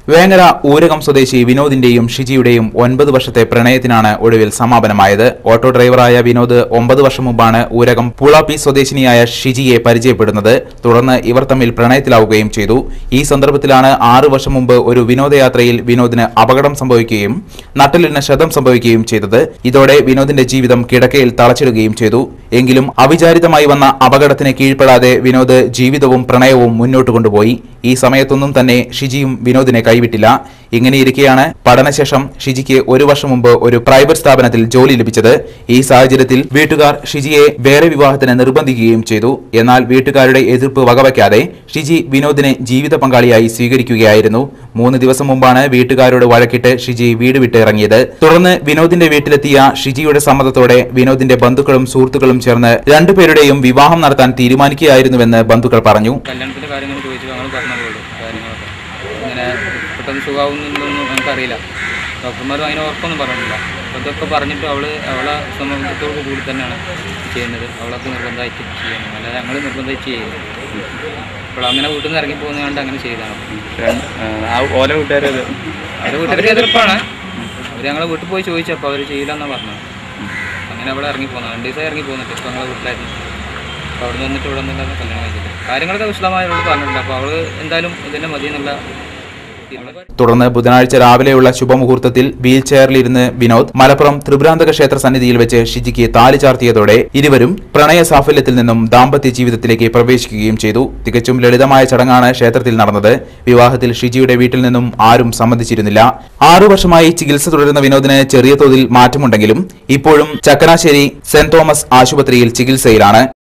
വേങ്ങര ഊരകം സ്വദേശി വിനോദിന്റെയും ഷിജിയുടെയും ഒൻപത് വർഷത്തെ പ്രണയത്തിനാണ് ഒടുവിൽ സമാപനമായത് ഓട്ടോ ഡ്രൈവറായ വിനോദ് ഒമ്പത് വർഷം മുമ്പാണ് ഊരകം പുളാപ്പി സ്വദേശിനിയായ ഷിജിയെ പരിചയപ്പെടുന്നത് തുടർന്ന് ഇവർ തമ്മിൽ പ്രണയത്തിലാവുകയും ചെയ്തു ഈ സന്ദർഭത്തിലാണ് ആറു വർഷം മുമ്പ് ഒരു വിനോദയാത്രയിൽ വിനോദിന് അപകടം സംഭവിക്കുകയും നട്ടലിന് ക്ഷതം സംഭവിക്കുകയും ചെയ്തത് ഇതോടെ വിനോദിന്റെ ജീവിതം കിടക്കയിൽ തളച്ചിടുകയും ചെയ്തു എങ്കിലും അവിചാരിതമായി വന്ന അപകടത്തിന് കീഴ്പ്പെടാതെ വിനോദ് ജീവിതവും പ്രണയവും മുന്നോട്ട് കൊണ്ടുപോയി ഈ സമയത്തൊന്നും തന്നെ ഷിജിയും വിനോദിനെ കൈവിട്ടില്ല ഇങ്ങനെയിരിക്കെയാണ് പഠനശേഷം ഷിജിക്ക് ഒരു വർഷം മുമ്പ് ഒരു പ്രൈവറ്റ് സ്ഥാപനത്തിൽ ജോലി ലഭിച്ചത് ഈ സാഹചര്യത്തിൽ വീട്ടുകാർ ഷിജിയെ വേറെ വിവാഹത്തിന് നിർബന്ധിക്കുകയും ചെയ്തു എന്നാൽ വീട്ടുകാരുടെ എതിർപ്പ് വകവയ്ക്കാതെ ഷിജി വിനോദിനെ ജീവിത പങ്കാളിയായി സ്വീകരിക്കുകയായിരുന്നു മൂന്ന് ദിവസം മുമ്പാണ് വീട്ടുകാരോട് വഴക്കിട്ട് ഷിജി വീട് വിട്ട് ഇറങ്ങിയത് തുടർന്ന് വിനോദിന്റെ വീട്ടിലെത്തിയ ഷിജിയുടെ സമ്മതത്തോടെ വിനോദിന്റെ ബന്ധുക്കളും സുഹൃത്തുക്കളും ചേർന്ന് രണ്ടുപേരുടെയും വിവാഹം നടത്താൻ തീരുമാനിക്കുകയായിരുന്നുവെന്ന് ബന്ധുക്കൾ പറഞ്ഞു കല്യാണത്തിൻ്റെ കാര്യങ്ങൾ ചോദിച്ചു ഞങ്ങൾ പറഞ്ഞതുള്ളൂ കാര്യങ്ങളൊക്കെ ഇങ്ങനെ പെട്ടെന്ന് സുഖമാവുന്നൊന്നും നമുക്കറിയില്ല ഡോക്ടർമാരും അതിന് ഉറപ്പൊന്നും പറഞ്ഞില്ല അപ്പോൾ ഇതൊക്കെ പറഞ്ഞിട്ട് അവൾ അവളെ സമ്മതത്തോട് കൂടി തന്നെയാണ് ചെയ്യുന്നത് അവളൊക്കെ നിർബന്ധമായിട്ട് ചെയ്യുന്നത് അല്ലാതെ ഞങ്ങൾ നിർബന്ധിച്ച് ചെയ്യുന്നത് അപ്പോൾ അങ്ങനെ വീട്ടിൽ നിന്ന് ഇറങ്ങി പോകുന്നത് കൊണ്ട് അങ്ങനെ ചെയ്തതാണ് ആ ഓല വീട്ടുകാർ അവരുടെ വീട്ടുകാർക്ക് എതിർപ്പാണ് അവർ ഞങ്ങളെ വീട്ടിൽ പോയി ചോദിച്ചു അപ്പോൾ അവർ ചെയ്യില്ലെന്നാണ് പറഞ്ഞത് അങ്ങനെ അവിടെ ഇറങ്ങി പോകുന്നത് രണ്ട് ദിവസം ഇറങ്ങി പോകുന്നിട്ട് ഇപ്പോൾ ഞങ്ങളെ വീട്ടിലായിരുന്നു അപ്പോൾ അവിടെ വന്നിട്ട് ഇവിടെ നിന്നിട്ടാണ് കല്യാണം കഴിച്ചത് കാര്യങ്ങളൊക്കെ വിശദമായി അവരോട് പറഞ്ഞിട്ടുണ്ട് അപ്പോൾ അവൾ എന്തായാലും ഇതിനെ മതി എന്നുള്ള തീരുമാനം തുടർന്ന് ബുധനാഴ്ച രാവിലെയുള്ള ശുഭമുഹൂർത്തത്തിൽ വീൽ ചെയറിലിരുന്ന് വിനോദ് മലപ്പുറം ത്രിപുരാന്തക ക്ഷേത്ര സന്നിധിയിൽ വെച്ച് ഷിജിക്ക് താലി ചാർത്തിയതോടെ ഇരുവരും പ്രണയ സാഫല്യത്തിൽ നിന്നും ദാമ്പത്യ ജീവിതത്തിലേക്ക് പ്രവേശിക്കുകയും ചെയ്തു തികച്ചും ലളിതമായ ചടങ്ങാണ് ക്ഷേത്രത്തിൽ നടന്നത് വിവാഹത്തിൽ ഷിജിയുടെ വീട്ടിൽ നിന്നും ആരും സമ്മതിച്ചിരുന്നില്ല ആറു വർഷമായി ചികിത്സ തുടരുന്ന വിനോദിന് ചെറിയ തോതിൽ മാറ്റമുണ്ടെങ്കിലും ഇപ്പോഴും ചക്കനാശ്ശേരി സെന്റ് തോമസ് ആശുപത്രിയിൽ ചികിത്സയിലാണ്